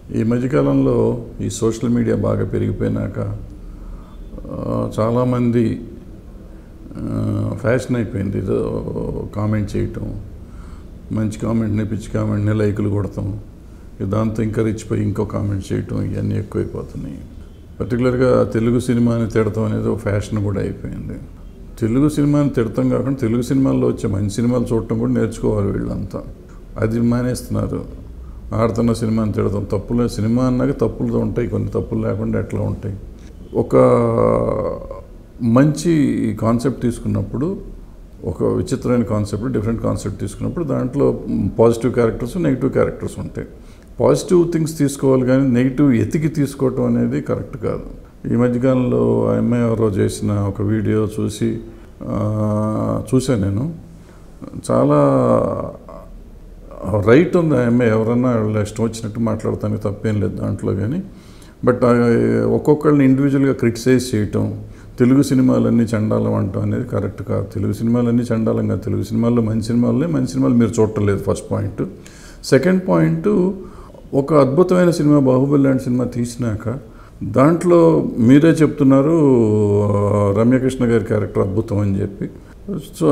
ఈ మధ్యకాలంలో ఈ సోషల్ మీడియా బాగా పెరిగిపోయినాక ఆ, చాలామంది ఆ, ఫ్యాషన్ అయిపోయింది ఏదో కామెంట్ చేయటం మంచి కామెంట్ని పిచ్చి కామెంట్ని లైకులు కొడతాం ఇక దాంతో ఇంకా రిచ్చిపోయి ఇంకో కామెంట్ చేయటం ఇవన్నీ ఎక్కువైపోతున్నాయి పర్టికులర్గా తెలుగు సినిమాని తిడతాం అనేది ఒక ఫ్యాషన్ కూడా అయిపోయింది తెలుగు సినిమాని తిడతాం కాకుండా తెలుగు సినిమాల్లో వచ్చే మంచి సినిమాలు చూడటం కూడా నేర్చుకోవాలి వీళ్ళంతా అది మానేస్తున్నారు ఆడుతున్న సినిమాని తిడతాం తప్పులు సినిమా అన్నాక తప్పులు ఉంటాయి కొన్ని తప్పులు లేకుండా ఎట్లా ఉంటాయి ఒక మంచి కాన్సెప్ట్ తీసుకున్నప్పుడు ఒక విచిత్రమైన కాన్సెప్ట్ డిఫరెంట్ కాన్సెప్ట్ తీసుకున్నప్పుడు దాంట్లో పాజిటివ్ క్యారెక్టర్స్ నెగిటివ్ క్యారెక్టర్స్ ఉంటాయి పాజిటివ్ థింగ్స్ తీసుకోవాలి కానీ నెగిటివ్ ఎతికి తీసుకోవటం అనేది కరెక్ట్ కాదు ఈ మధ్యకాలంలో ఆ అమ్మాయి ఎవరో చేసిన ఒక వీడియో చూసి ఆ, చూశాను నేను చాలా రైట్ ఉంది ఆ అమ్మాయి ఎవరన్నా వాళ్ళ ఇష్టం వచ్చినట్టు మాట్లాడటానికి తప్పేం లేదు దాంట్లో కానీ బట్ ఆ, ఒక్కొక్కళ్ళని ఇండివిజువల్గా క్రిటిసైజ్ చేయటం తెలుగు సినిమాలన్నీ చండాలం అంటాం అనేది కరెక్ట్ కాదు తెలుగు సినిమాలన్నీ చండాలం కాదు తెలుగు సినిమాల్లో మంచి సినిమాలనే మంచి సినిమాలు మీరు చూడటం లేదు ఫస్ట్ పాయింట్ సెకండ్ పాయింట్ ఒక అద్భుతమైన సినిమా బాహుబలి లాంటి సినిమా తీసినాక దాంట్లో మీరే చెప్తున్నారు ఆ, రమ్యకృష్ణ గారి క్యారెక్టర్ అద్భుతం అని చెప్పి సో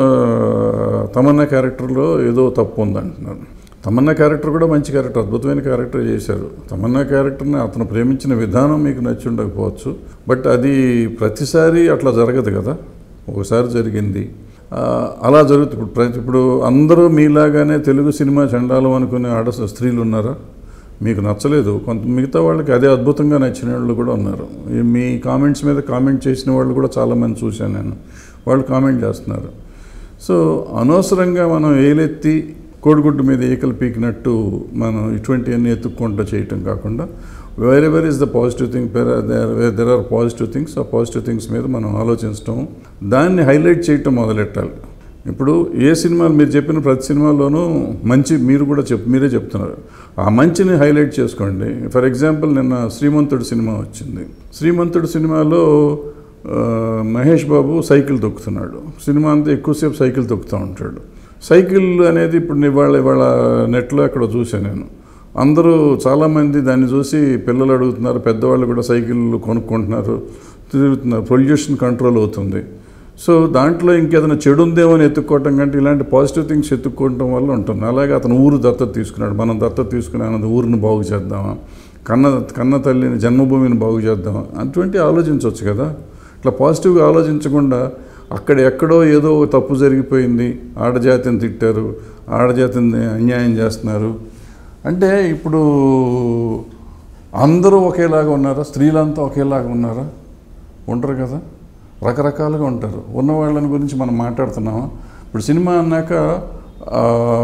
తమన్నా క్యారెక్టర్లో ఏదో తప్పు ఉందంటున్నారు తమన్నా క్యారెక్టర్ కూడా మంచి క్యారెక్టర్ అద్భుతమైన క్యారెక్టర్ చేశారు తమన్నా క్యారెక్టర్ని అతను ప్రేమించిన విధానం మీకు నచ్చి ఉండకపోవచ్చు బట్ అది ప్రతిసారి అట్లా జరగదు కదా ఒకసారి జరిగింది ఆ, అలా జరుగుతుంది ఇప్పుడు ప్రతి ఇప్పుడు అందరూ మీలాగానే తెలుగు సినిమా చండాలం అనుకునే ఆడ స్త్రీలు ఉన్నారా మీకు నచ్చలేదు కొంత మిగతా వాళ్ళకి అదే అద్భుతంగా నచ్చిన వాళ్ళు కూడా ఉన్నారు ఈ మీ కామెంట్స్ మీద కామెంట్ చేసిన వాళ్ళు కూడా చాలామంది చూశాను నేను వాళ్ళు కామెంట్ చేస్తున్నారు సో అనవసరంగా మనం ఏలెత్తి కోడిగుడ్డు మీద ఈకలు పీకినట్టు మనం ఇటువంటివన్నీ ఎత్తుక్కుంటూ చేయటం కాకుండా wherever is the positive thing there are positive things ఆ పాజిటివ్ థింగ్స్ మీద మనం ఆలోచించడం దాన్ని హైలైట్ చేయటం మొదలెట్టాలి ఇప్పుడు ఏ సినిమాలు మీరు చెప్పిన ప్రతి సినిమాలోనూ మంచి మీరు కూడా చెప్ మీరే చెప్తున్నారు ఆ మంచిని హైలైట్ చేసుకోండి ఫర్ ఎగ్జాంపుల్ నిన్న శ్రీమంతుడు సినిమా వచ్చింది శ్రీమంతుడు సినిమాలో ఆ, మహేష్ బాబు సైకిల్ తొక్కుతున్నాడు సినిమా అంతా ఎక్కువసేపు సైకిల్ తొక్కుతూ ఉంటాడు సైకిల్ అనేది ఇప్పుడు ఇవాళ ఇవాళ నెట్లో ఎక్కడ చూశాను నేను అందరూ చాలామంది దాన్ని చూసి పిల్లలు అడుగుతున్నారు పెద్దవాళ్ళు కూడా సైకిల్ కొనుక్కుంటున్నారు తిరుగుతున్నారు పొల్యూషన్ కంట్రోల్ అవుతుంది సో దాంట్లో ఇంకేదైనా చెడు ఉందేమో అని ఎత్తుక్కోవటం కంటే ఇలాంటి పాజిటివ్ థింగ్స్ ఎత్తుక్కోవటం వల్ల ఉంటుంది అలాగే అతను ఊరు దత్తత తీసుకున్నాడు మనం దత్తత తీసుకుని అన్నది ఊరిని బాగు చేద్దామా కన్న కన్న తల్లిని జన్మభూమిని బాగు చేద్దామా అటువంటి ఆలోచించవచ్చు కదా ఇట్లా పాజిటివ్గా ఆలోచించకుండా అక్కడ ఎక్కడో ఏదో ఒక తప్పు జరిగిపోయింది ఆడజాతిని తిట్టారు ఆడజాతిని అన్యాయం చేస్తున్నారు అంటే ఇప్పుడు అందరూ ఒకేలాగా ఉన్నారా స్త్రీలంతా ఒకేలాగా ఉన్నారా ఉండరు కదా రకరకాలుగా ఉంటారు ఉన్న వాళ్ళని గురించి మనం మాట్లాడుతున్నామా ఇప్పుడు సినిమా అన్నాక ఆ,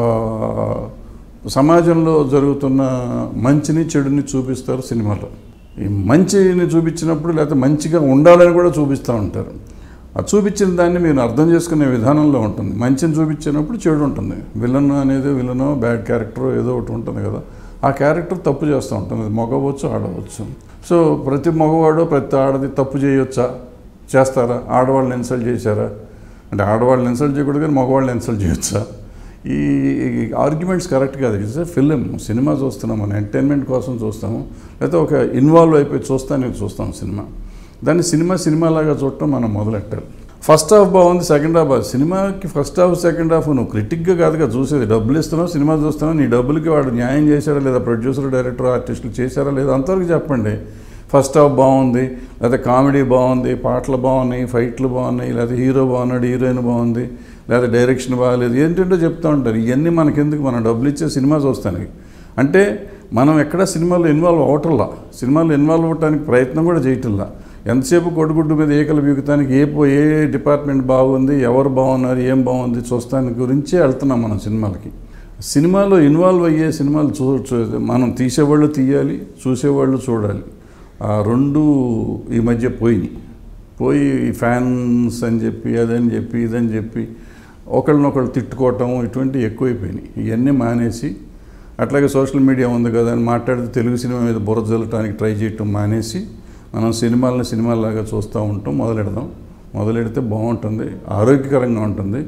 సమాజంలో జరుగుతున్న మంచిని చెడుని చూపిస్తారు సినిమాలో ఈ మంచిని చూపించినప్పుడు లేకపోతే మంచిగా ఉండాలని కూడా చూపిస్తూ ఉంటారు ఆ చూపించిన దాన్ని మీరు అర్థం చేసుకునే విధానంలో ఉంటుంది మంచిని చూపించినప్పుడు చెడు ఉంటుంది విలన్ అనేది విలనో బ్యాడ్ క్యారెక్టర్ ఏదో ఒకటి ఉంటుంది కదా ఆ క్యారెక్టర్ తప్పు చేస్తూ ఉంటుంది అది మగవచ్చు ఆడవచ్చు సో ప్రతి మగవాడు ప్రతి ఆడది తప్పు చేయొచ్చా చేస్తారా ఆడవాళ్ళని ఇన్సల్ట్ చేశారా అంటే ఆడవాళ్ళని ఇన్సల్ట్ చేయకూడదు కానీ మగవాళ్ళని ఇన్సల్ట్ చేయొచ్చా ఈ ఆర్గ్యుమెంట్స్ కరెక్ట్ కాదు ఇట్స్ ఫిలిం సినిమా చూస్తున్నాం మనం ఎంటర్టైన్మెంట్ కోసం చూస్తాము లేకపోతే ఒక ఇన్వాల్వ్ అయిపోయి చూస్తానికి చూస్తాం సినిమా దాన్ని సినిమా సినిమాలాగా చూడటం మనం మొదలెట్టాలి ఫస్ట్ హాఫ్ బాగుంది సెకండ్ హాఫ్ బాగుంది సినిమాకి ఫస్ట్ హాఫ్ సెకండ్ హాఫ్ నువ్వు క్రిటిక్గా కాదుగా చూసేది డబ్బులు ఇస్తున్నావు సినిమా చూస్తున్నావు నీ డబ్బులకి వాడు న్యాయం చేశారా లేదా ప్రొడ్యూసర్ డైరెక్టర్ ఆర్టిస్టులు చేశారా లేదా అంతవరకు చెప్పండి ఫస్ట్ హాఫ్ బాగుంది లేదా కామెడీ బాగుంది పాటలు బాగున్నాయి ఫైట్లు బాగున్నాయి లేదా హీరో బాగున్నాడు హీరోయిన్ బాగుంది లేదా డైరెక్షన్ బాగాలేదు ఏంటంటో చెప్తూ ఉంటారు ఇవన్నీ మనకెందుకు మనం డబ్బులు ఇచ్చే సినిమా చూస్తానికి అంటే మనం ఎక్కడ సినిమాలో ఇన్వాల్వ్ అవటంలా సినిమాలో ఇన్వాల్వ్ అవ్వటానికి ప్రయత్నం కూడా చేయటంలా ఎంతసేపు కొడుగుడ్డు మీద ఏకలు బీగుతానికి ఏ పో- ఏ డిపార్ట్మెంట్ బాగుంది ఎవరు బాగున్నారు ఏం బాగుంది చూస్తానికి గురించే వెళ్తున్నాం మనం సినిమాలకి సినిమాలో ఇన్వాల్వ్ అయ్యే సినిమాలు చూ చూ- మనం తీసేవాళ్ళు తీయాలి చూసేవాళ్ళు చూడాలి ఆ రెండు ఈ మధ్య పోయినాయి పోయి ఫ్యాన్స్ అని చెప్పి అదని చెప్పి ఇదని చెప్పి ఒకళ్ళనొకళ్ళు తిట్టుకోవటం ఇటువంటివి ఎక్కువైపోయినాయి ఇవన్నీ మానేసి అట్లాగే సోషల్ మీడియా ఉంది కదా అని మాట్లాడితే తెలుగు సినిమా మీద బుర్ర జల్లటానికి ట్రై చేయటం మానేసి మనం సినిమాలను సినిమాలాగా చూస్తూ ఉంటాం మొదలెడదాం మొదలెడితే బాగుంటుంది ఆరోగ్యకరంగా ఉంటుంది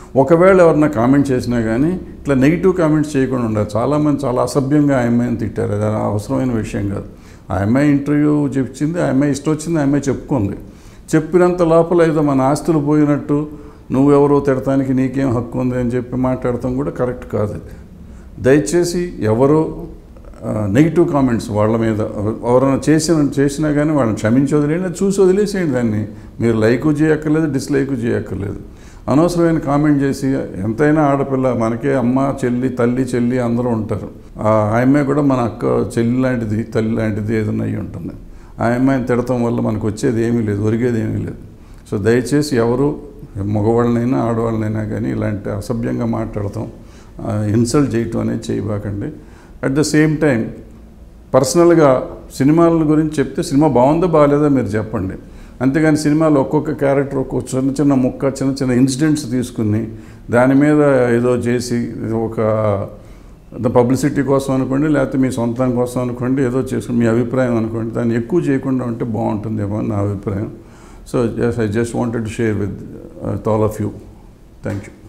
ఒకవేళ ఎవరన్నా కామెంట్ చేసినా కానీ ఇట్లా నెగిటివ్ కామెంట్స్ చేయకుండా ఉండాలి చాలామంది చాలా అసభ్యంగా ఆ అమ్మాయిని తిట్టారు అది అవసరమైన విషయం కాదు ఆ అమ్మాయి ఇంటర్వ్యూ చెప్పింది ఆ అమ్మాయి ఇష్టం వచ్చింది ఆ అమ్మాయి చెప్పుకుంది చెప్పినంత లోపల ఏదో మన ఆస్తులు పోయినట్టు నువ్వెవరో తిడటానికి నీకేం హక్కు ఉంది అని చెప్పి మాట్లాడటం కూడా కరెక్ట్ కాదు అది దయచేసి ఎవరో నెగిటివ్ కామెంట్స్ వాళ్ళ మీద ఎవరైనా చేసిన చేసినా కానీ వాళ్ళని క్షమించి వదిలేయండి చూసి వదిలేసేయండి దాన్ని మీరు లైక్ చేయక్కర్లేదు డిస్లైక్ చేయక్కర్లేదు అనవసరమైన కామెంట్ చేసి ఎంతైనా ఆడపిల్ల మనకే అమ్మ చెల్లి తల్లి చెల్లి అందరూ ఉంటారు ఆ అమ్మాయి కూడా మన అక్క చెల్లి లాంటిది తల్లి లాంటిది ఏదైనా అయ్యి ఉంటుంది ఆ అమ్మాయిని తిడటం వల్ల మనకు వచ్చేది ఏమీ లేదు ఒరిగేది ఏమీ లేదు సో దయచేసి ఎవరు మగవాళ్ళనైనా ఆడవాళ్ళనైనా కానీ ఇలాంటి అసభ్యంగా మాట్లాడతాం ఇన్సల్ట్ చేయటం అనేది చేయబాకండి అట్ ద సేమ్ టైం పర్సనల్గా సినిమాల గురించి చెప్తే సినిమా బాగుందో బాగాలేదో మీరు చెప్పండి అంతేగాని సినిమాలో ఒక్కొక్క క్యారెక్టర్ ఒక్కొక్క చిన్న చిన్న ముక్క చిన్న చిన్న ఇన్సిడెంట్స్ తీసుకుని దాని మీద ఏదో చేసి ఒక పబ్లిసిటీ కోసం అనుకోండి లేకపోతే మీ సొంతం కోసం అనుకోండి ఏదో చేసుకుని మీ అభిప్రాయం అనుకోండి దాన్ని ఎక్కువ చేయకుండా ఉంటే బాగుంటుందేమో అని నా అభిప్రాయం so just I just wanted to share with all of you thank you